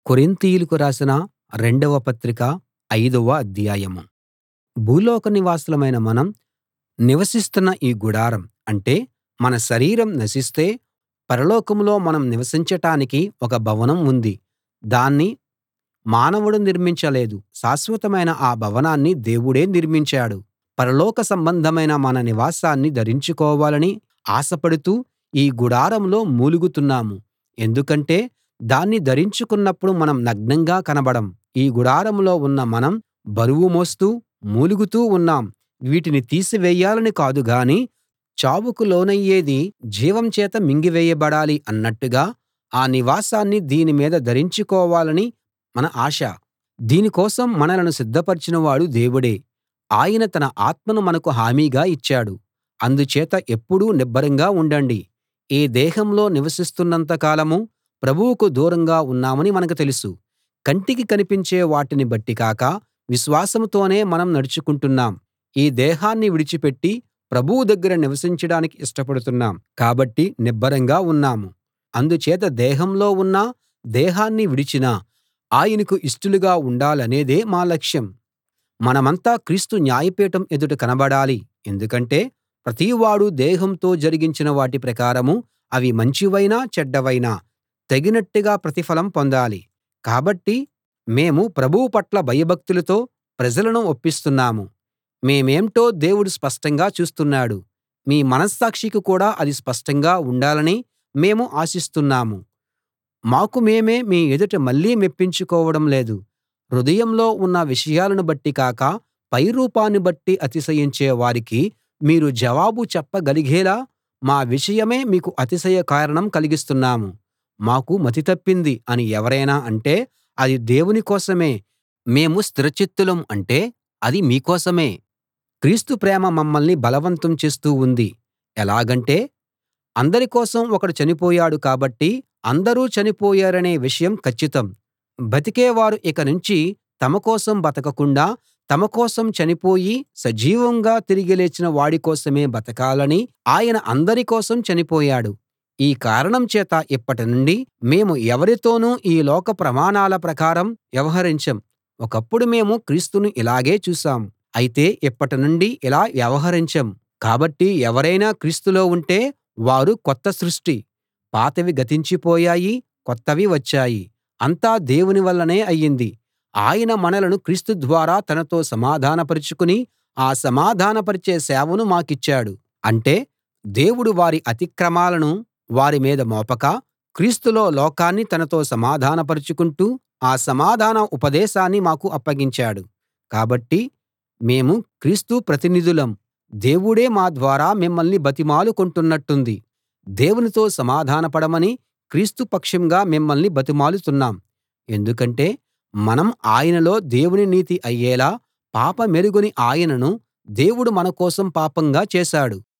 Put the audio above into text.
కొరింతీయులకు రాసిన రెండవ పత్రిక ఐదవ అధ్యాయం భూలోక నివాసులమైన మనం నివసిస్తున్న ఈ గుడారం అంటే మన శరీరం నశిస్తే పరలోకంలో మనం నివసించటానికి ఒక భవనం ఉంది దాన్ని మానవుడు నిర్మించలేదు శాశ్వతమైన ఆ భవనాన్ని దేవుడే నిర్మించాడు పరలోక సంబంధమైన మన నివాసాన్ని ధరించుకోవాలని ఆశపడుతూ ఈ గుడారంలో మూలుగుతున్నాం ఎందుకంటే దాన్ని ధరించుకున్నప్పుడు మనం నగ్నంగా కనబడం ఈ గుడారంలో ఉన్న మనం బరువు మోస్తూ మూలుగుతూ ఉన్నాం వీటిని తీసివేయాలని కాదు గాని చావుకు లోనయ్యేది జీవం చేత మింగివేయబడాలి అన్నట్టుగా ఆ నివాసాన్ని దీని మీద ధరించుకోవాలని మన ఆశ దీని కోసం మనలను సిద్ధపరచినవాడు దేవుడే ఆయన తన ఆత్మను మనకు హామీగా ఇచ్చాడు అందుచేత ఎప్పుడూ నిబ్బరంగా ఉండండి ఈ దేహంలో నివసిస్తున్నంత కాలం ప్రభువుకు దూరంగా ఉన్నామని మనకు తెలుసు కంటికి కనిపించే వాటిని బట్టి కాక విశ్వాసంతోనే మనం నడుచుకుంటున్నాం ఈ దేహాన్ని విడిచిపెట్టి ప్రభువు దగ్గర నివసించడానికి ఇష్టపడుతున్నాం కాబట్టి నిబ్బరంగా ఉన్నాం అందుచేత దేహంలో ఉన్నా దేహాన్ని విడిచినా ఆయనకు ఇష్టులుగా ఉండాలనేదే మా లక్ష్యం మనమంతా క్రీస్తు న్యాయపీఠం ఎదుట కనబడాలి ఎందుకంటే ప్రతివాడూ దేహంతో జరిగించిన వాటి ప్రకారం అవి మంచివైనా చెడ్డవైనా తగినట్టుగా ప్రతిఫలం పొందాలి కాబట్టి మేము ప్రభువు పట్ల భయభక్తులతో ప్రజలను ఒప్పిస్తున్నాం మేమేంటో దేవుడు స్పష్టంగా చూస్తున్నాడు మీ మనస్సాక్షికి కూడా అది స్పష్టంగా ఉండాలని మేము ఆశిస్తున్నాం మాకు మేమే మీ ఎదుట మళ్ళీ మెప్పించుకోవడం లేదు హృదయంలో ఉన్న విషయాలను బట్టి కాక పై రూపాన్ని బట్టి అతిశయించే వారికి మీరు జవాబు చెప్పగలిగేలా మా విషయమై మీకు అతిశయ కారణం కలిగిస్తున్నాం మాకు మతి తప్పింది అని ఎవరైనా అంటే అది దేవుని కోసమే మేము స్థిరచిత్తులం అంటే అది మీ కోసమే క్రీస్తు ప్రేమ మమ్మల్ని బలవంతం చేస్తూ ఉంది ఎలాగంటే అందరి కోసం ఒకడు చనిపోయాడు కాబట్టి అందరూ చనిపోయారనే విషయం కచ్చితం బతికేవారు ఇక నుంచి తమ కోసం బతకకుండా తమ కోసం చనిపోయి సజీవంగా తిరిగి లేచిన వాడి కోసమే బతకాలని ఆయన అందరి కోసం చనిపోయాడు ఈ కారణం చేత ఇప్పటి నుండి మేము ఎవరితోనూ ఈ లోక ప్రమాణాల ప్రకారం వ్యవహరించం ఒకప్పుడు మేము క్రీస్తును ఇలాగే చూసాం అయితే ఇప్పటి నుండి ఇలా వ్యవహరించం కాబట్టి ఎవరైనా క్రీస్తులో ఉంటే వారు కొత్త సృష్టి పాతవి గతించిపోయాయి కొత్తవి వచ్చాయి అంతా దేవుని వల్లనే అయ్యింది ఆయన మనలను క్రీస్తు ద్వారా తనతో సమాధానపరచుకుని ఆ సమాధానపరిచే సేవను మాకిచ్చాడు అంటే దేవుడు వారి అతిక్రమాలను వారి మీద మోపక క్రీస్తులో లోకాన్ని తనతో సమాధానపరచుకుంటూ ఆ సమాధాన ఉపదేశాన్ని మాకు అప్పగించాడు కాబట్టి మేము క్రీస్తు ప్రతినిధులం దేవుడే మా ద్వారా మిమ్మల్ని బతిమాలుకొంటున్నట్టుంది దేవునితో సమాధానపడమని క్రీస్తు పక్షంగా మిమ్మల్ని బతిమాలుతున్నాం ఎందుకంటే మనం ఆయనలో దేవుని నీతి అయ్యేలా పాపమెరుగని ఆయనను దేవుడు మన కోసం పాపంగా చేశాడు